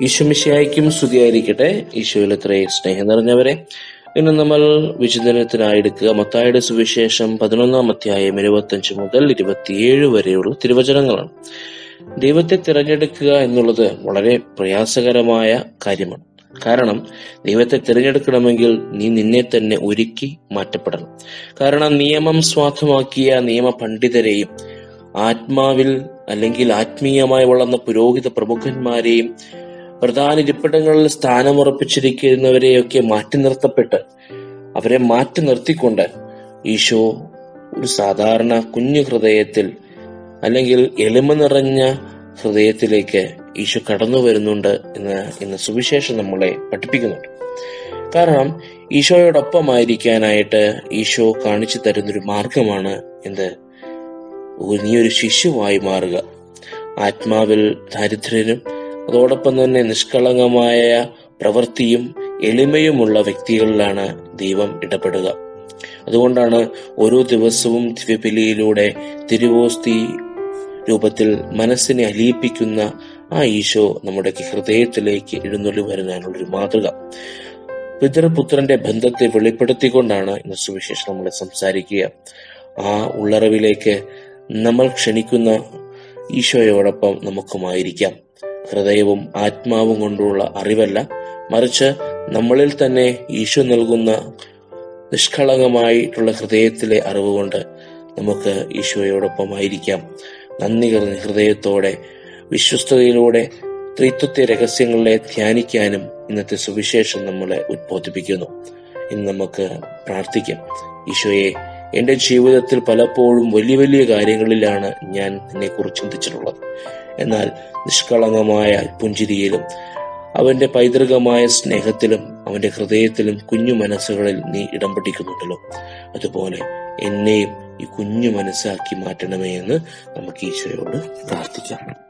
ഈശോമിശിയായിക്കും സ്തുതിയായിരിക്കട്ടെ ഈശോയിൽ എത്രയും സ്നേഹം നിറഞ്ഞവരെ ഇന്ന് നമ്മൾ വിചിന്തനത്തിനായി എടുക്കുക മത്തായുടെ സുവിശേഷം പതിനൊന്നാം അധ്യായം ഇരുപത്തഞ്ച് മുതൽ ഇരുപത്തിയേഴ് വരെയുള്ള തിരുവചനങ്ങളാണ് ദൈവത്തെ തിരഞ്ഞെടുക്കുക എന്നുള്ളത് വളരെ പ്രയാസകരമായ കാര്യമാണ് കാരണം ദൈവത്തെ തിരഞ്ഞെടുക്കണമെങ്കിൽ നീ നിന്നെ തന്നെ ഒരുക്കി മാറ്റപ്പെടണം കാരണം നിയമം സ്വാർത്ഥമാക്കിയ നിയമ പണ്ഡിതരെയും ആത്മാവിൽ അല്ലെങ്കിൽ ആത്മീയമായി വളർന്ന പുരോഹിത പ്രമുഖന്മാരെയും പ്രധാന ഇരിപ്പിടങ്ങളിൽ സ്ഥാനമുറപ്പിച്ചിരിക്കുന്നവരെയൊക്കെ മാറ്റി നിർത്തപ്പെട്ട് അവരെ മാറ്റി നിർത്തിക്കൊണ്ട് ഈശോ ഒരു സാധാരണ കുഞ്ഞു ഹൃദയത്തിൽ അല്ലെങ്കിൽ എളിമ നിറഞ്ഞ ഹൃദയത്തിലേക്ക് ഈശോ കടന്നു വരുന്നുണ്ട് എന്ന് ഇന്ന് സുവിശേഷം നമ്മളെ പഠിപ്പിക്കുന്നുണ്ട് കാരണം ഈശോയോടൊപ്പമായിരിക്കാനായിട്ട് ഈശോ കാണിച്ചു തരുന്നൊരു മാർഗമാണ് എന്ത് നീ ഒരു ശിശുവായി മാറുക ആത്മാവിൽ ദാരിദ്ര്യനും അതോടൊപ്പം തന്നെ നിഷ്കളങ്കമായ പ്രവൃത്തിയും എളിമയുമുള്ള വ്യക്തികളിലാണ് ദൈവം ഇടപെടുക അതുകൊണ്ടാണ് ഓരോ ദിവസവും ദിവ്യബലിയിലൂടെ തിരുവോസ്തി രൂപത്തിൽ മനസ്സിനെ അലിയിപ്പിക്കുന്ന ആ ഈശോ നമ്മുടെ ഹൃദയത്തിലേക്ക് എഴുന്നള്ളി വരുന്നതിനുള്ളൊരു മാതൃക പിതൃപുത്രന്റെ ബന്ധത്തെ വെളിപ്പെടുത്തിക്കൊണ്ടാണ് ഇന്ന് സുവിശേഷം നമ്മളെ സംസാരിക്കുക ആ ഉള്ളറവിലേക്ക് നമ്മൾ ക്ഷണിക്കുന്ന ഈശോയോടൊപ്പം നമുക്കുമായിരിക്കാം ഹൃദയവും ആത്മാവും കൊണ്ടുള്ള അറിവല്ല മറിച്ച് നമ്മളിൽ തന്നെ ഈശോ നൽകുന്ന നിഷ്കളങ്കമായിട്ടുള്ള ഹൃദയത്തിലെ അറിവ് കൊണ്ട് നമുക്ക് ഈശോയോടൊപ്പമായിരിക്കാം നന്ദി നിറഞ്ഞ ഹൃദയത്തോടെ വിശ്വസ്തതയിലൂടെ ത്രിത്വത്തെ രഹസ്യങ്ങളെ ധ്യാനിക്കാനും ഇന്നത്തെ സുവിശേഷം നമ്മളെ ഉദ്ബോധിപ്പിക്കുന്നു ഇന്ന് നമുക്ക് പ്രാർത്ഥിക്കാം ഈശോയെ എന്റെ ജീവിതത്തിൽ പലപ്പോഴും വലിയ വലിയ കാര്യങ്ങളിലാണ് ഞാൻ നിന്നെക്കുറിച്ച് ചിന്തിച്ചിട്ടുള്ളത് എന്നാൽ നിഷ്കളങ്കമായ പുഞ്ചിരിയിലും അവന്റെ പൈതൃകമായ സ്നേഹത്തിലും അവന്റെ ഹൃദയത്തിലും കുഞ്ഞു മനസ്സുകളിൽ നീ ഇടം പിടിക്കുന്നുണ്ടല്ലോ അതുപോലെ എന്നെയും ഈ കുഞ്ഞു മനസ്സാക്കി മാറ്റണമേ എന്ന് നമുക്ക് ഈശോയോട് പ്രാർത്ഥിക്കാം